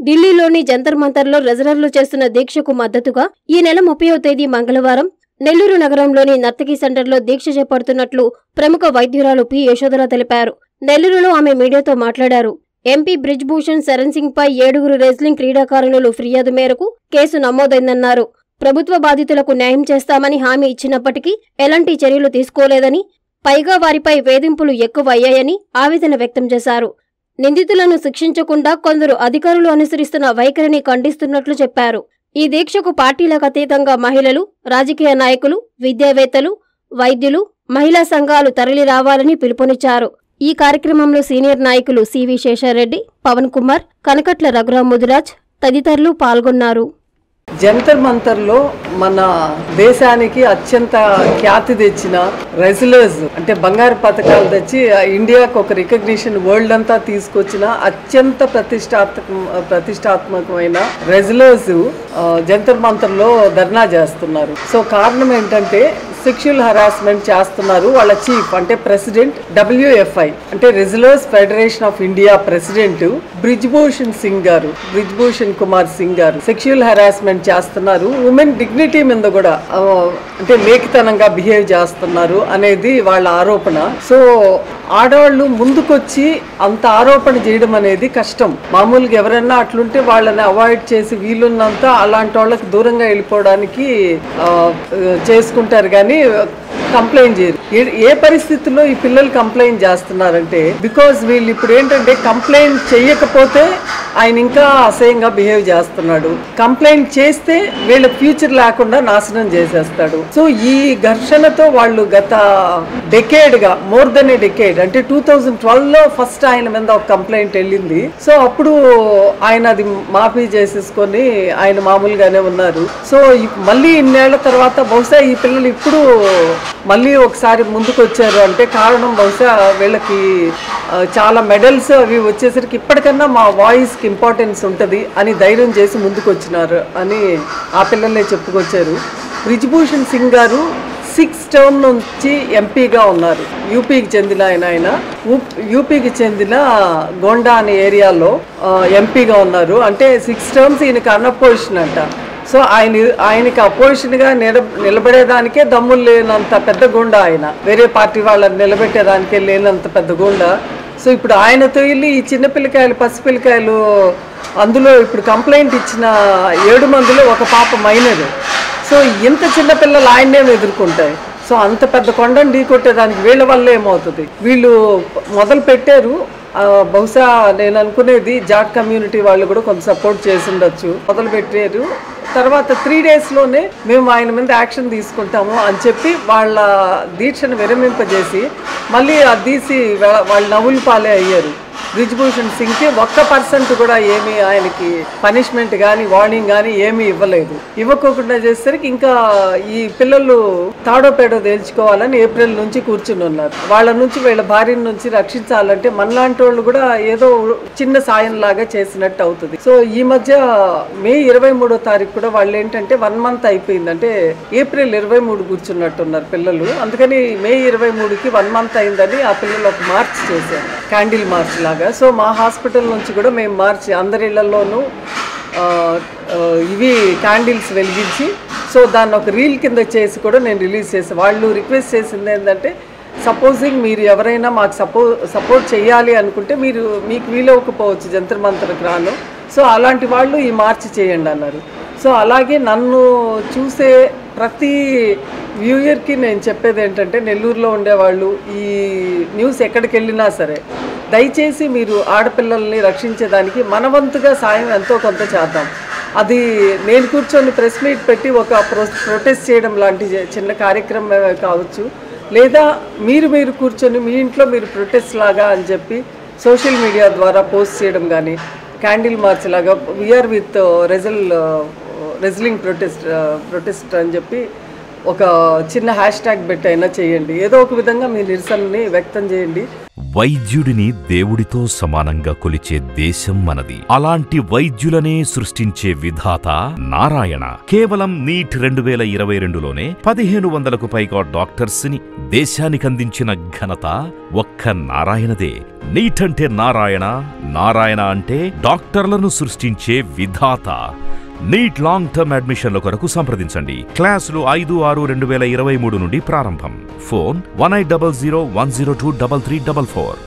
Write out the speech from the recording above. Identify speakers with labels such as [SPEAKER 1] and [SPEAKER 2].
[SPEAKER 1] ఢిల్లీలోని జంతర్ మంతర్లో రెజలర్లు చేస్తున్న దీక్షకు మద్దతుగా ఈ నెల ముప్పయో తేదీ మంగళవారం నెల్లూరు నగరంలోని నర్తకి సెంటర్లో దీక్ష చేపడుతున్నట్లు ప్రముఖ వైద్యురాలు పి యశోధర తెలిపారు నెల్లూరులో ఆమె మీడియాతో మాట్లాడారు ఎంపీ బ్రిజ్ భూషణ్ శరణ్ సింగ్ పై ఏడుగురు రెజ్లింగ్ క్రీడాకారుణులు ఫిర్యాదు మేరకు కేసు నమోదైందన్నారు ప్రభుత్వ బాధితులకు న్యాయం చేస్తామని హామీ ఇచ్చినప్పటికీ ఎలాంటి చర్యలు తీసుకోలేదని పైగా వారిపై వేధింపులు ఎక్కువ అయ్యాయని ఆవేదన వ్యక్తం చేశారు నిందితులను శిక్షించకుండా కొందరు అధికారులు అనుసరిస్తున్న వైఖరిని ఖండిస్తున్నట్లు చెప్పారు ఈ దీక్షకు పార్టీలకు అతీతంగా మహిళలు రాజకీయ నాయకులు విద్యావేత్తలు వైద్యులు మహిళా సంఘాలు తరలి రావాలని పిలుపునిచ్చారు ఈ కార్యక్రమంలో సీనియర్ నాయకులు సివి శేషారెడ్డి పవన్ కుమార్ కనకట్ల రఘురాం ముదిరాజ్ తదితరులు పాల్గొన్నారు
[SPEAKER 2] జంతర్ మంతర్లో మన దేశానికి అత్యంత ఖ్యాతి తెచ్చిన రెసిలర్స్ అంటే బంగారు పథకాలు తెచ్చి ఆ ఇండియాకు ఒక రికగ్నిషన్ వరల్డ్ అంతా తీసుకొచ్చిన అత్యంత ప్రతిష్టాత్మక ప్రతిష్టాత్మకమైన రెసిలర్స్ జంతర్ మంతర్లో ధర్నా చేస్తున్నారు సో కారణం ఏంటంటే సెక్షువల్ హరాస్మెంట్ చేస్తున్నారు వాళ్ళ చీఫ్ అంటే ప్రెసిడెంట్ డబ్ల్యూఎఫ్ఐ అంటే wrestlers federation of India president Brij Bhushan Singh గారు బ్రిజ్భూషణ్ కుమార్ సింగ్ గారు సెక్షువల్ హరాస్మెంట్ చేస్తున్నారు ఉమెన్ డిగ్నిటీ మీద కూడా ఆ, అంటే లేఖితనంగా బిహేవ్ చేస్తున్నారు అనేది వాళ్ళ ఆరోపణ సో ఆడవాళ్ళు ముందుకొచ్చి అంత ఆరోపణ చేయడం అనేది కష్టం మామూలుగా ఎవరైనా అట్లుంటే వాళ్ళని అవాయిడ్ చేసి వీలున్నంత అలాంటి వాళ్ళకి దూరంగా వెళ్ళిపోవడానికి ఆ, చేసుకుంటారు కానీ కంప్లైంట్ చేయరు ఏ- ఏ పరిస్థితుల్లో ఈ పిల్లలు కంప్లైంట్ చేస్తున్నారంటే బికాజ్ వీళ్ళు ఇప్పుడు ఏంటంటే కంప్లైంట్ చేయకపోతే ఆయన ఇంకా అసహ్యంగా బిహేవ్ చేస్తున్నాడు కంప్లైంట్ చేస్తే వీళ్ళ ఫ్యూచర్ లేకుండా నాశనం చేసేస్తాడు సో ఈ ఘర్షణతో వాళ్ళు గత డెకేడ్ గా మోర్ దెన్ ఏ డెకేడ్ అంటే టూ థౌజండ్ ట్వెల్వ్ లో ఫస్ట్ ఆయన మీద ఒక కంప్లైంట్ వెళ్ళింది సో అప్పుడు ఆయన అది మాఫీ చేసేసుకొని ఆయన మామూలుగానే ఉన్నారు సో ఈ- మళ్ళీ ఇన్నేళ్ల తర్వాత బహుశా ఈ పిల్లలు ఇప్పుడు మళ్ళీ ఒకసారి ముందుకు వచ్చారు అంటే కారణం బహుశా వీళ్ళకి ఆ, చాలా మెడల్స్ అవి వచ్చేసరికి ఇప్పటికన్నా మా వాయిస్కి ఇంపార్టెన్స్ ఉంటుంది అని ధైర్యం చేసి ముందుకు వచ్చినారు అని ఆ పిల్లలే చెప్పుకొచ్చారు బ్రిజ్భూషణ్ సింగ్ గారు సిక్స్ టర్మ్ నుంచి ఎంపీగా ఉన్నారు యూపీకి చెందిన ఆయన ఆయన ఊప్- యూపీకి చెందిన గోండా అనే ఏరియాలో ఆ, ఎంపీగా ఉన్నారు అంటే సిక్స్ టర్మ్స్ ఈయనకి అన్అపోజిషన్ అంట సో ఆయన ఆయనకి అపోజిషన్గా నిల నిలబడేదానికే దమ్ములు లేనంత పెద్ద గుండా ఆయన వేరే పార్టీ వాళ్ళని నిలబెట్టేదానికే లేనంత పెద్ద గుండా సో ఇప్పుడు ఆయనతో వెళ్ళి ఈ చిన్న పిల్లకాయలు పసిపిల్లకాయలు అందులో ఇప్పుడు కంప్లైంట్ ఇచ్చిన ఏడు మందిలో ఒక పాప మైనర్ సో ఇంత చిన్న పిల్లలు ఆయన్నే ఎదుర్కొంటాయి సో అంత పెద్ద కొండను ఢీకొట్టేదానికి వీళ్ళ వల్ల ఏమవుతుంది వీళ్ళు మొదలు పెట్టారు ఆ, బహుశా నేను అనుకునేది జాట్ కమ్యూనిటీ వాళ్ళు కూడా కొంత సపోర్ట్ చేసి ఉండొచ్చు మొదలు పెట్టారు తర్వాత త్రీ డేస్లోనే మేము ఆయన మీద యాక్షన్ తీసుకుంటాము అని చెప్పి వాళ్ళ దీక్షను విరమింపజేసి మళ్ళీ అది తీసి వా- వాళ్ళు నవ్వులు పాలే అయ్యారు బ్రిజ్భూషణ్ సింగ్కి ఒక్క పర్సెంట్ కూడా ఏమీ ఆయనకి పనిష్మెంట్ కానీ వార్నింగ్ కానీ ఏమీ ఇవ్వలేదు ఇవ్వకోకుండా చేసేసరికి ఇంకా ఈ పిల్లలు తాడో పేడో తేల్చుకోవాలని ఏప్రిల్ నుంచి కూర్చుని ఉన్నారు వాళ్ళ నుంచి వీళ్ళ భార్య నుంచి రక్షించాలంటే మనలాంటి వాళ్ళు కూడా ఏదో చిన్న సాయం లాగా చేసినట్టు అవుతుంది సో ఈ మధ్య మే ఇరవై మూడో తారీఖు కూడా వాళ్ళు ఏంటంటే వన్ మంత్ అయిపోయింది అంటే ఏప్రిల్ ఇరవై మూడు కూర్చున్నట్టున్నారు పిల్లలు అందుకని మే ఇరవై మూడుకి వన్ మంత్ అయిందని ఆ పిల్లలు ఒక మార్చ్ చేశారు క్యాండిల్ మార్చ్ లాగా సో మా హాస్పిటల్ నుంచి కూడా మేము మార్చి అందరి ఇళ్లలోనూ ఆ, ఆ, ఇవి క్యాండిల్స్ వెలిగించి సో దాన్ని ఒక రీల్ కింద చేసి కూడా నేను రిలీజ్ చేసాను వాళ్ళు రిక్వెస్ట్ చేసింది ఏంటంటే సపోజింగ్ మీరు ఎవరైనా మాకు సపో సపోర్ట్ చేయాలి అనుకుంటే మీరు మీకు వీలవకపోవచ్చు జంతర్ మంతరకు రాను సో అలాంటి వాళ్ళు ఈ మార్చి చేయండి అన్నారు సో అలాగే నన్ను చూసే ప్రతి వ్యూయర్కి నేను చెప్పేది ఏంటంటే నెల్లూరులో ఉండేవాళ్ళు ఈ న్యూస్ ఎక్కడికి వెళ్ళినా సరే దయచేసి మీరు ఆడపిల్లల్ని రక్షించేదానికి మనవంతుగా సాయం ఎంతో కొంత చేద్దాం అది నేను కూర్చొని ప్రెస్ మీట్ పెట్టి ఒక ప్రో ప్రొటెస్ట్ చేయడం లాంటి చే- చిన్న కార్యక్రమమే కావచ్చు లేదా మీరు మీరు కూర్చొని మీ ఇంట్లో మీరు ప్రొటెస్ట్ లాగా అని చెప్పి సోషల్ మీడియా ద్వారా పోస్ట్ చేయడం కానీ క్యాండిల్ మార్చ్ లాగా we're with wrestle wrestling protest protest అని చెప్పి ఒక చిన్న హ్యాష్ ట్యాగ్ పెట్టి అయినా చేయండి ఏదో ఒక విధంగా మీ నిరసనని వ్యక్తం చేయండి
[SPEAKER 3] వైద్యుడిని దేవుడితో సమానంగా కొలిచే దేశం మనది అలాంటి వైద్యులనే సృష్టించే విధాత నారాయణ కేవలం నీట్ రెండు వేల ఇరవై రెండులోనే పదిహేను వందలకు పైగా డాక్టర్స్ ని దేశానికి అందించిన ఘనత ఒక్క నారాయణదే నీట్ అంటే నారాయణ నారాయణ అంటే డాక్టర్లను సృష్టించే విధాత నీట్ లాంగ్ టర్మ్ అడ్మిషన్ల కొరకు సంప్రదించండి క్లాసులు ఐదు ఆరు రెండు వేల ఇరవై మూడు నుండి ప్రారంభం phone one eight double zero one zero two double three double four